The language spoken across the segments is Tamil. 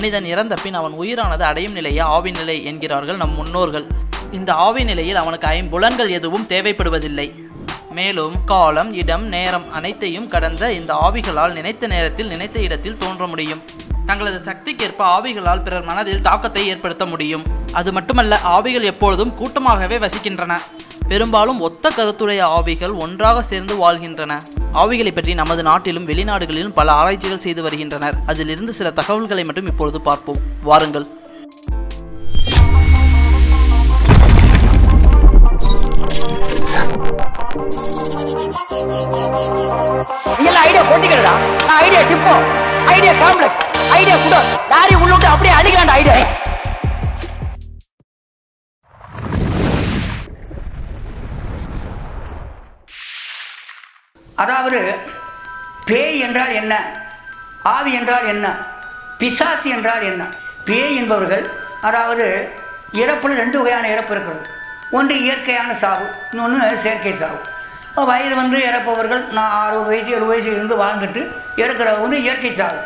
மனிதன் இறந்த பின் அவன் உயிரானது அடையும் நிலையை ஆவி நிலை என்கிறார்கள் நம் முன்னோர்கள் இந்த ஆவி நிலையில் அவனுக்கு ஐம்புலன்கள் எதுவும் தேவைப்படுவதில்லை மேலும் காலம் இடம் நேரம் அனைத்தையும் கடந்த இந்த ஆவிகளால் நினைத்த நேரத்தில் நினைத்த இடத்தில் தோன்ற முடியும் தங்களது சக்திக்கேற்ப ஆவிகளால் பிறர் மனதில் தாக்கத்தை ஏற்படுத்த முடியும் அது மட்டுமல்ல ஆவிகள் எப்பொழுதும் கூட்டமாகவே வசிக்கின்றன பெரும்பாலும் ஒத்த கருத்துடைய ஆவிகள் ஒன்றாக சேர்ந்து வாழ்கின்றன ஆவிகளை பற்றி நமது நாட்டிலும் வெளிநாடுகளிலும் பல ஆராய்ச்சிகள் செய்து வருகின்றனர் அதிலிருந்து சில தகவல்களை மட்டும் இப்பொழுது பார்ப்போம் வாருங்கள் இதெல்லாம் ஐடியா கொட்டிக்கிறதா நான் idea depot idea complex idea குடோ லாரி உள்ளுட்டு அப்படியே அடிக்கிறான் ஐடியா அதாவது பேய் என்றால் என்ன ஆவி என்றால் என்ன பிசாசு என்றால் என்ன பேய் என்பவர்கள் அதாவது இறப்பில் ரெண்டு வகையான இறப்பு இருக்கிறது ஒன்று இயற்கையான சாவு இன்னொன்று செயற்கை சாவு அப்ப வயது வந்து இறப்பவர்கள் நான் அறுபது வயசு எழுபது வயசு இருந்து வாழ்ந்துட்டு இறக்குறவங்க வந்து இயற்கை சாவு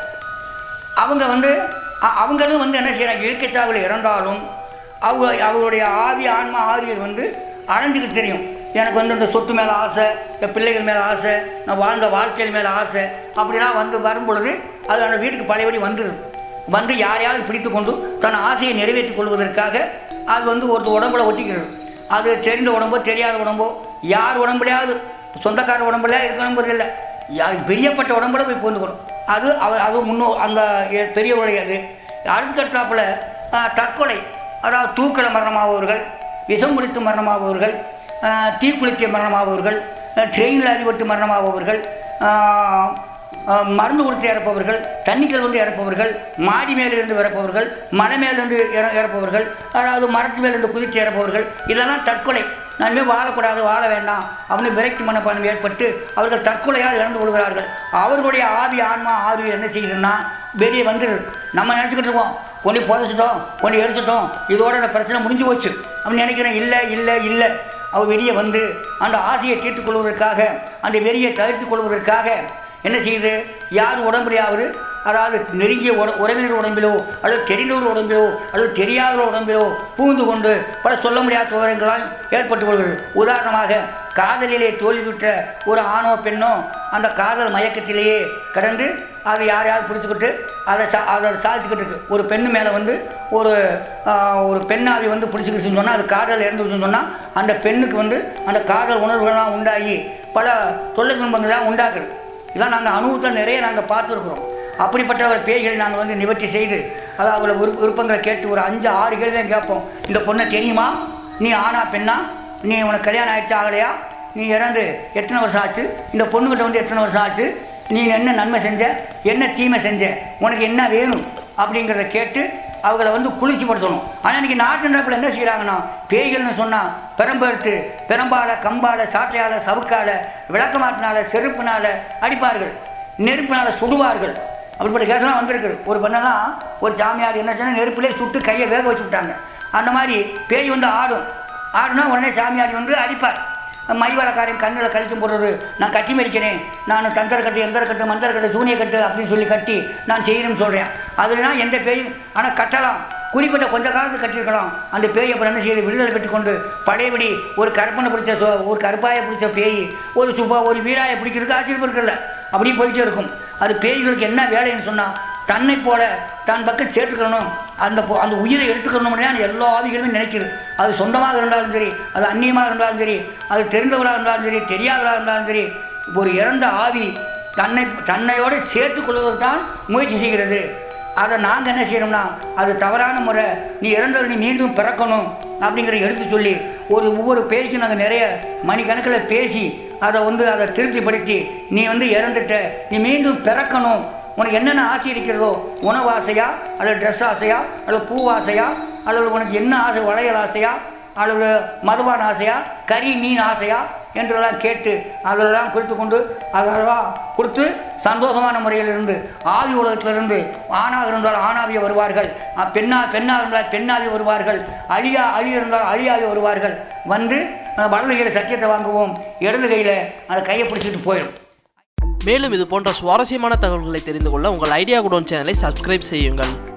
அவங்க வந்து அ- அவங்களும் வந்து என்ன செய்கிறாங்க இயற்கை சாவில் இறந்தாலும் அவங்க அவங்களுடைய ஆவி ஆன்மா ஆரியர் வந்து அடைஞ்சிக்கிட்டு தெரியும் எனக்கு வந்து இந்த சொத்து மேலே ஆசை என் பிள்ளைகள் மேலே ஆசை நான் வாழ்ந்த வாழ்க்கையில் மேலே ஆசை அப்படிலாம் வந்து வரும்பொழுது அது அந்த வீட்டுக்கு பழையபடி வந்துடுது வந்து யாரையாவது பிடித்து கொண்டு தன் ஆசையை நிறைவேற்றிக் கொள்வதற்காக அது வந்து ஒரு உடம்புல ஒட்டிக்கிறது அது தெரிந்த உடம்போ தெரியாத உடம்போ யார் உடம்புலையாவது சொந்தக்கார உடம்புல இருக்கணுங்கிறது இல்லை அது பெரியப்பட்ட உடம்புல போய் பூந்துக்கணும் அது அவர் அது முன்னோ அந்த எ- பெரியவருடைய அது அடுத்தடுத்தாப்புல ஆஹ், தற்கொலை அதாவது தூக்கல மரணமாபவர்கள் விஷம் குடித்து மரணமாபவர்கள் ஆஹ், தீக்குளித்து மரணமாபவர்கள் ஆஹ், ட்ரெயினில் அடிபட்டு மரணமாபவர்கள் ஆஹ், ஆஹ், மருந்து கொடுத்து இறப்பவர்கள் தண்ணிகள் வந்து இறப்பவர்கள் மாடி மேலிருந்து இறப்பவர்கள் மலை மேலிருந்து இற இறப்பவர்கள் அதாவது மரத்து மேலிருந்து குதித்து இறப்பவர்கள் இதெல்லாம் தற்கொலை நான் இனிமேல் வாழக்கூடாது வாழ வேண்டாம் அப்படின்னு விரக்தி மனப்பான்மை ஏற்பட்டு அவர்கள் தற்கொலையால் இறந்து கொள்கிறார்கள் அவர்களுடைய ஆவி ஆன்மா ஆவி என்ன செய்யுதுன்னா வெளியே வந்துடுது நம்ம நினச்சிக்கிட்டு இருக்கோம் கொண்டு புதைச்சிட்டோம் கொண்டு எரிச்சிட்டோம் இதோட இந்த பிரச்சனை முடிஞ்சு போச்சு அப்படின்னு நினைக்கிறேன் இல்லை இல்லை இல்லை அவர் வெளியே வந்து அந்த ஆசையை தீர்த்துக் கொள்வதற்காக அந்த வெறியை தவிர்த்துக் கொள்வதற்காக என்ன செய்யுது யார் உடம்புலையாவது அதாவது நெருங்கிய உட உறவினர் உடம்பிலோ அல்லது தெரிந்தவர் உடம்பிலோ அல்லது தெரியாதவர் உடம்பிலோ புகுந்து கொண்டு பல சொல்ல முடியாத துவரங்களால் ஏற்பட்டு கொள்கிறது உதாரணமாக காதலிலே தோல்வியுற்ற ஒரு ஆணோ பெண்ணோ அந்த காதல் மயக்கத்திலேயே கடந்து அதை யாரையாவது பிடிச்சிக்கிட்டு அதை சா அதை சாதிச்சுக்கிட்டு இருக்கு ஒரு பெண்ணு மேலே வந்து ஒரு ஆஹ், ஒரு பெண்ணாவி வந்து பிடிச்சிக்கிட்டுன்னு சொன்னால் அது காதல் இறந்துச்சுன்னு சொன்னால் அந்த பெண்ணுக்கு வந்து அந்த காதல் உணர்வுகள்லாம் உண்டாகி பல தொல்லை துன்பங்கள்லாம் உண்டாக்குது இதெல்லாம் நாங்கள் அனுபவத்தில் நிறைய நாங்கள் பார்த்துருக்குறோம் அப்படிப்பட்ட ஒரு பேய்களை நாங்கள் வந்து நிவர்த்தி செய்து அதாவது அவங்கள விருப்ப விருப்பங்களை கேட்டு ஒரு அஞ்சு ஆறு கேள்வி தான் கேட்போம் இந்த பொண்ணை தெரியுமா நீ ஆனா பெண்ணா நீ உனக்கு கல்யாணம் ஆயிடுச்சா ஆகலையா நீ இறந்து எத்தனை வருஷம் ஆச்சு இந்த பொண்ணுக்கிட்ட வந்து எத்தனை வருஷம் ஆச்சு நீ என்ன நன்மை செஞ்ச என்ன தீமை செஞ்ச உனக்கு என்ன வேணும் அப்படிங்கிறத கேட்டு அவங்கள வந்து குளிர்ச்சி படுத்தணும் ஆனால் இன்றைக்கி நாட்டு நடப்பில் என்ன செய்கிறாங்கன்னா பேய்கள்னு சொன்னால் பெரம்பெடுத்து பெரம்பால கம்பால சாட்டையால் சவுக்கால விளக்கமாட்டினால செருப்பினால அடிப்பார்கள் நெருப்பினால சுடுவார்கள் அப்படிப்பட்ட கேசலாம் வந்திருக்குது ஒரு பெண்ணெல்லாம் ஒரு சாமியார் என்ன சொன்னால் நெருப்பிலே சுட்டு கையை வேக வச்சு விட்டாங்க அந்த மாதிரி பேய் வந்து ஆடும் ஆடுனா உடனே சாமியாடி வந்து அடிப்பார் மைவரக்காரன் கண்ணில் கழிச்சு போடுறது நான் கட்டி மறிக்கிறேன் நான் தந்தர கட்டு எந்தர கட்டு மந்தர கட்டு சூனிய கட்டு அப்படின்னு சொல்லி கட்டி நான் செய்யணும்னு சொல்கிறேன் அதுலாம் எந்த பேயும் ஆனால் கட்டலாம் குறிப்பிட்ட கொஞ்ச காலத்துக்கு கட்டியிருக்கலாம் அந்த பேய் அப்புறம் என்ன செய்யுது விடுதலை பெற்றுக்கொண்டு பழையபடி ஒரு கற்பனை பிடிச்ச சோ- ஒரு கருப்பாயை பிடிச்ச பேய் ஒரு சுப்பா ஒரு வீராயை பிடிக்கிறதுக்கு ஆச்சரியம் இருக்குல்ல அப்படியே போயிட்டே இருக்கும் அது பேய்களுக்கு என்ன வேலைன்னு சொன்னால் தன்னை போல தன் பக்கம் சேர்த்துக்கணும் அந்த பொ- அந்த உயிரை எடுத்துக்கணும்னே அந்த எல்லா ஆவிகளுமே நினைக்குது அது சொந்தமாக இருந்தாலும் சரி அது அந்நியமாக இருந்தாலும் சரி அது தெரிந்தவராக இருந்தாலும் சரி தெரியாதவராக இருந்தாலும் சரி ஒரு இறந்த ஆவி தன்னை தன்னையோடு சேர்த்து கொள்வதற்கு தான் முயற்சி செய்கிறது அதை நாங்கள் என்ன செய்யணும்னா அது தவறான முறை நீ இறந்தவர் நீ மீண்டும் பிறக்கணும் அப்படிங்கிறத எடுத்து சொல்லி ஒரு ஒவ்வொரு பேச்சும் நாங்கள் நிறைய மணிக்கணக்கில் பேசி அதை வந்து அதை திருப்திப்படுத்தி நீ வந்து இறந்துட்ட நீ மீண்டும் பிறக்கணும் உனக்கு என்னென்ன ஆசை இருக்கிறதோ உணவு ஆசையா அல்லது ட்ரெஸ் ஆசையா அல்லது பூ ஆசையா அல்லது உனக்கு என்ன ஆசை வளையல் ஆசையா அல்லது மதுபான ஆசையா கறி மீன் ஆசையா என்றெல்லாம் கேட்டு அதெல்லாம் குறித்து கொண்டு அதெல்லாம் கொடுத்து சந்தோஷமான முறையில் இருந்து ஆவி உலகத்திலிருந்து ஆணாக இருந்தால் ஆணாவிய வருவார்கள் அஹ் பெண்ணா பெண்ணாக இருந்தால் பெண்ணாவி வருவார்கள் அழியா அழி இருந்தால் அழியாவி வருவார்கள் வந்து அஹ் வலது கையில் சத்தியத்தை வாங்குவோம் இடது கையில் அந்த கையை பிடிச்சிட்டு போயிடும் மேலும் இது போன்ற சுவாரஸ்யமான தகவல்களை தெரிந்து கொள்ள உங்கள் ஐடியா குடோன் சேனலை சப்ஸ்கிரைப் செய்யுங்கள்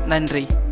நன்றி